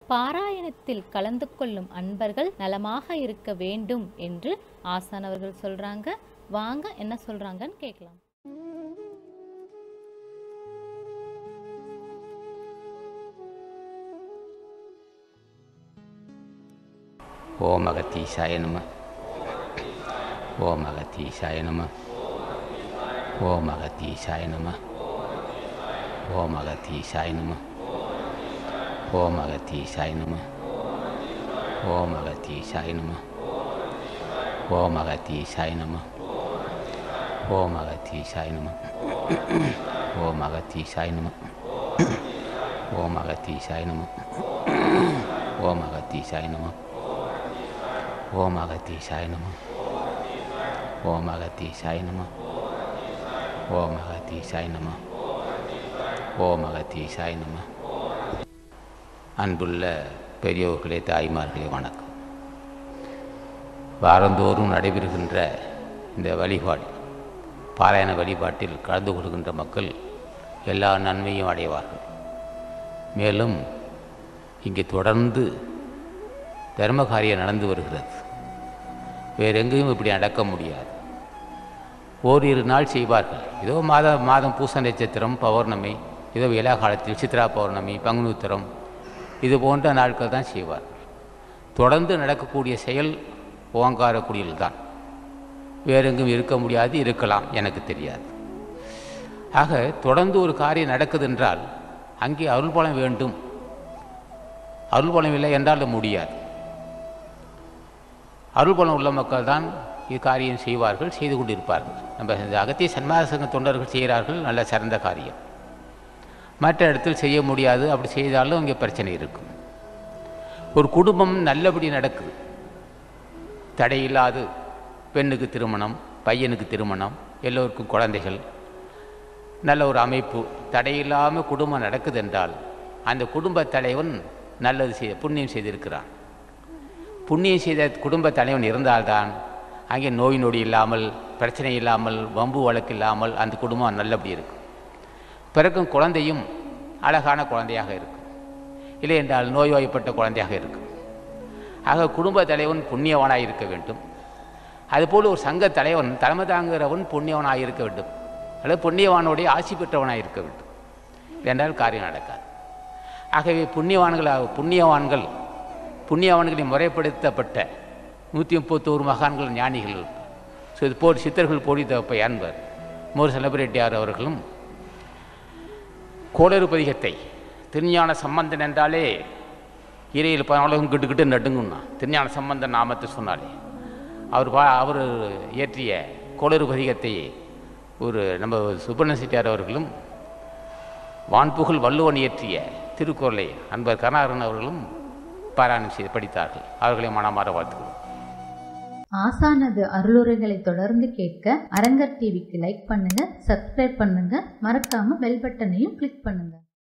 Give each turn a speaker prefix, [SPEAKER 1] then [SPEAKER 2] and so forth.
[SPEAKER 1] பாராயணத்தில் கலந்து கொள்ளும் அன்பர்கள் நலமாக இருக்க வேண்டும் என்று ஆசான் அவர்கள் சொல்றாங்க வாங்க என்ன சொல்றாங்கன்னு கேட்கலாம்
[SPEAKER 2] ஓம் அகத்தீசாய நம ஓம் அகத்தீசாய நம ஓம் அகத்தீசாய நம ஓம் அகத்தீசாய நம ஓம் அகத்தீசாய நம ஓம் அகத்தீசாய நம ஓம் அகத்தீசாய நம ஓம் அகத்தீசாய நம ஓம் அகத்தீசாய நம ஓம் அகத்தீசாய நம ஓம் அகத்தீசாய நம ஓம் அகத்தீசாய நம ஓம் அகத்தீசாய நம ஓம் அகத்தீசாய நம ஓம் அகத்தீசாய நம அன்புள்ள பெரியோர்களே தாய்மார்களே வணக்கம் வாரந்தோறும் நடைபெறுகின்ற இந்த வழிபாடு பாராயண வழிபாட்டில் கலந்து கொள்கின்ற மக்கள் எல்லா நன்மையும் அடைவார்கள் மேலும் இங்கே தொடர்ந்து தர்ம காரியம் நடந்து வருகிறது வேறு எங்கேயும் இப்படி நடக்க முடியாது ஓரிரு நாள் செய்வார்கள் ஏதோ மாத மாதம் பூச நட்சத்திரம் பௌர்ணமி ஏதோ விழா காலத்தில் சித்ரா பௌர்ணமி பங்குனி உத்திரம் இது போன்ற நாட்கள் தான் செய்வார்கள் தொடர்ந்து நடக்கக்கூடிய செயல் ஓங்கார குடியில் தான் வேறு எங்கும் இருக்க முடியாது இருக்கலாம் எனக்கு தெரியாது ஆக தொடர்ந்து ஒரு காரியம் நடக்குது என்றால் அங்கே அருள்பலம் வேண்டும் அருள்பலம் இல்லை என்றால் முடியாது அருள்பலம் உள்ள மக்கள் தான் இக்காரியம் செய்வார்கள் செய்து கொண்டிருப்பார்கள் நம்ம இந்த அகத்திய சன்மாத சங்க தொண்டர்கள் செய்கிறார்கள் நல்ல சிறந்த காரியம் மற்ற இடத்தில் செய்ய முடியாது அப்படி செய்தாலும் இங்கே பிரச்சனை இருக்கும் ஒரு குடும்பம் நல்லபடி நடக்குது தடையில்லாது பெண்ணுக்கு திருமணம் பையனுக்கு திருமணம் எல்லோருக்கும் குழந்தைகள் நல்ல ஒரு அமைப்பு தடையில்லாமல் குடும்பம் நடக்குது என்றால் அந்த குடும்ப தலைவன் நல்லது செய்த புண்ணியம் செய்திருக்கிறான் புண்ணியம் செய்த குடும்ப தலைவன் இருந்தால்தான் அங்கே நோய் நொடி இல்லாமல் பிரச்சனை இல்லாமல் வம்பு வழக்கு இல்லாமல் அந்த குடும்பம் நல்லபடி இருக்கும் பிறக்கும் குழந்தையும் அழகான குழந்தையாக இருக்கும் இல்லை என்றால் நோய்வாய்ப்பட்ட குழந்தையாக இருக்கும் ஆக குடும்ப தலைவன் புண்ணியவனாக இருக்க வேண்டும் அதுபோல் ஒரு சங்க தலைவன் தலைமை தாங்குகிறவன் புண்ணியவனாக இருக்க வேண்டும் அல்லது புண்ணியவானுடைய ஆசி பெற்றவனாக இருக்க வேண்டும் என்றால் காரியம் நடக்காது ஆகவே புண்ணியவான்களாக புண்ணியவான்கள் புண்ணியவான்களில் முறைப்படுத்தப்பட்ட நூற்றி முப்பத்தோரு மகான்கள் ஞானிகள் ஸோ இது போல் சித்தர்கள் போடி தப்பை அன்பர் மோர் செலபிரிட்டியார் அவர்களும் கோளறு பதிகத்தை திருஞான சம்பந்தன் என்றாலே இறையில் பலகம் கிட்டு கிட்டு நடுங்குன்னா திருஞான சம்பந்தன் நாமத்தை சொன்னாலே அவர் பா அவர் இயற்றிய கோளறு பதிகத்தை ஒரு நம்ம சுப்பிரமணிய செட்டியார் அவர்களும் வான்புகழ் வள்ளுவன் இயற்றிய திருக்குறளை அன்பர் கருணாகரன் அவர்களும் பாராயணம் செய்து படித்தார்கள் அவர்களை மனமாற வாழ்த்துக்கிறோம்
[SPEAKER 3] ஆசானது அருளுரைகளை தொடர்ந்து கேட்க அரங்கர் டிவிக்கு லைக் பண்ணுங்க சப்ஸ்கிரைப் பண்ணுங்க மறக்காம பெல் பட்டனையும் கிளிக் பண்ணுங்க